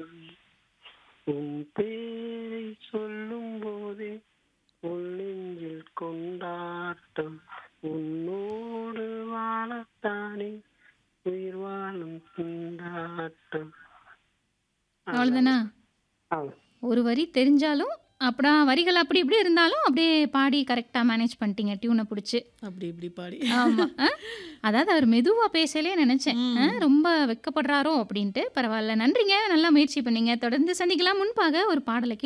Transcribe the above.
உன் பேரை சொல்லும் போதே உள்ளெஞ்சில் கொண்டாட்டம் உன்னோடு வாழத்தானே உயிர் வாழும் கொண்டாட்டம் அவ்வளோதானா அவ்வளோ ஒரு வரி தெரிஞ்சாலும் அப்படா வரிகள் அப்படி இப்படி இருந்தாலும் அப்படியே பாடி கரெக்டாக மேனேஜ் பண்ணிட்டீங்க டியூனை பிடிச்சி அப்படி இப்படி பாடி ஆமாம் அதாவது அவர் மெதுவாக பேசலே நினச்சேன் ஆ, ரொம்ப வெக்கப்படுறாரோ அப்படின்ட்டு பரவாயில்ல நன்றிங்க நல்லா முயற்சி பண்ணீங்க தொடர்ந்து சந்திக்கலாம் முன்பாக ஒரு பாடலை